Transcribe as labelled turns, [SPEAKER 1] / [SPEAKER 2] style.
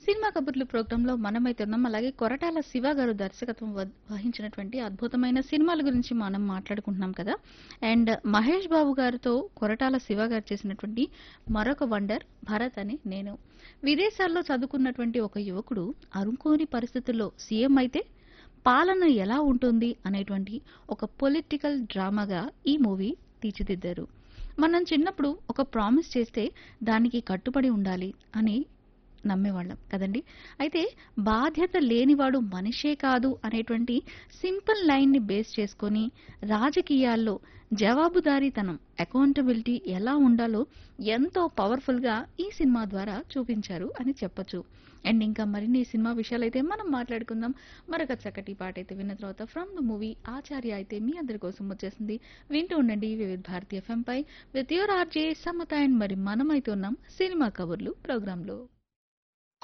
[SPEAKER 1] cinema కబుర్లు ప్రోగ్రాంలో మనమైతే ఉన్నాం అలాగే కొరటాల శివ గారు దర్శకత్వం వ- వహించినటువంటి అద్భుతమైన సినిమాల గురించి మనం మాట్లాడుకుంటున్నాం కదా అండ్ మహేష్ బాబు గారితో కొరటాల శివ గారు చేసినటువంటి మరొక వండర్ భరత్ అని నేను విదేశాల్లో చదువుకున్నటువంటి ఒక యువకుడు అనుకోని పరిస్థితుల్లో సీఎం అయితే పాలన ఎలా ఉంటుంది అనేటువంటి ఒక పొలిటికల్ డ్రామాగా ఈ మూవీ తీర్చిదిద్దారు మనం చిన్నప్పుడు ఒక ప్రామిస్ చేస్తే దానికి కట్టుబడి ఉండాలి అని నమ్మేవాళ్ళం కదండి అయితే బాధ్యత లేనివాడు మనిషే కాదు అనేటువంటి సింపుల్ లైన్ని బేస్ చేసుకొని రాజకీయాల్లో జవాబుదారీతనం అకౌంటబిలిటీ ఎలా ఉండాలో ఎంతో పవర్ఫుల్గా ఈ సినిమా ద్వారా చూపించారు అని చెప్పొచ్చు అండ్ ఇంకా మరిన్ని సినిమా విషయాలైతే మనం మాట్లాడుకుందాం మరొక చక్కటి పాట అయితే విన్న తర్వాత ఫ్రమ్ ద మూవీ ఆచార్య అయితే మీ అందరి కోసం వచ్చేసింది వింటూ ఉండండి వివిధ భారతీయ ఎఫ్ఎం పై with your RJ Samatha and మరి మనమైతే ఉన్నాం సినిమా కబుర్లు ప్రోగ్రాంలో